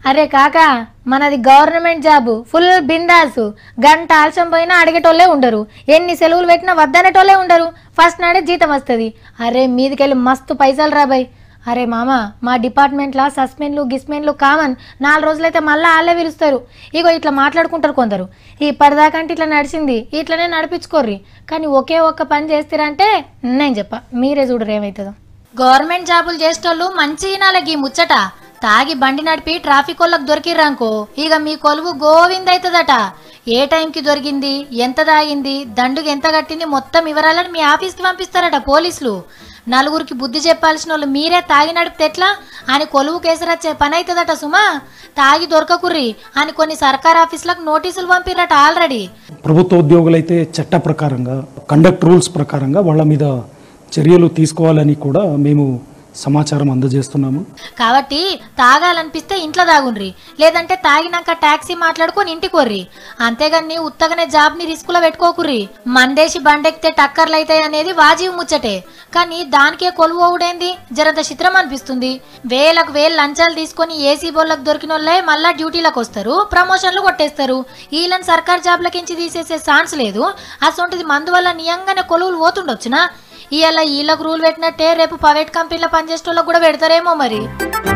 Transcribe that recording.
అరే కాకా మనది గవర్నమెంట్ జాబు ఫుల్ బిందాసు గంట ఆలస్యం పోయినా అడిగేటోళ్ళే ఉండరు ఎన్ని సెలవులు పెట్టినా వద్దనేటోళ్ళే ఉండరు ఫస్ట్ నాడే జీతం వస్తుంది అరే మీదికెళ్ళి మస్తు పైసలు రాబాయ్ అరే మామ మా డిపార్ట్మెంట్లో సస్పెండ్లు గిస్మెన్లు కామన్ నాలుగు రోజులైతే మళ్ళీ వాళ్ళే పిలుస్తారు ఇగో ఇట్లా మాట్లాడుకుంటారు కొందరు ఇప్పటిదాకంటే ఇట్లా నడిచింది ఇట్లనే నడిపించుకోర్రి కానీ ఒకే ఒక్క పని చేస్తారంటే నేను చెప్ప మీరే చూడరు ఏమవుతుందో గవర్నమెంట్ జాబులు చేసేటోళ్ళు మంచి ఈనాలకి ముచ్చట తాగి బండి నడిపి ట్రాఫిక్ వాళ్ళకి దొరికిర్రాంకో ఇక మీ కొలువు గోవింద్ అవుతుందట ఏ టైంకి దొరికింది ఎంత తాగింది దండుకు ఎంత కట్టింది మొత్తం వివరాలను మీ ఆఫీస్కి పంపిస్తారట పోలీసులు నలుగురికి బుద్ధి చెప్పాల్సిన వాళ్ళు మీరే తాగి నడిపితే ఎట్లా అని కొలువు కేసరచ్చే పని అవుతుందట సుమా తాగి దొరకకుర్రి అని కొన్ని సర్కార్ ఆఫీసులకు నోటీసులు పంపిరట ఆల్రెడీ ప్రభుత్వ ఉద్యోగులైతే చట్ట ప్రకారంగా కండక్ట్ రూల్స్ ప్రకారంగా వాళ్ళ మీద చర్యలు తీసుకోవాలని కూడా మేము సమాచారం అందజేస్తున్నాము కాబట్టి తాగాలనిపిస్తే ఇంట్లో తాగుండ్రి లేదంటే తాగినాక టాక్సీ మాట్లాడుకొని ఇంటికి కొర్రి అంతేగాని ఉత్తగానే జాబ్ని రిస్కులో పెట్టుకోకుర్రి మందేసి బండెక్కితే టక్కర్లు అవుతాయి అనేది వాజీవ్ ముచ్చటే కానీ దానికే కొలువు అవుడేంది జరంత చిత్రం అనిపిస్తుంది వేలకు వేలు లంచాలు తీసుకొని ఏసీ బోళ్ళకు దొరికిన వాళ్ళే మళ్ళా డ్యూటీలకు వస్తారు ప్రమోషన్లు కొట్టేస్తారు వీళ్ళని సర్కార్ జాబ్లకించి తీసేసే ఛాన్స్ లేదు అసొంటిది మందు వల్ల నియంగానే కొలువులు పోతుండొచ్చునా ఇవాళ వీళ్ళకు రూల్ పెట్టినట్టే రేపు ప్రైవేట్ కంపెనీలో పనిచేసే వాళ్ళకి కూడా పెడతారేమో మరి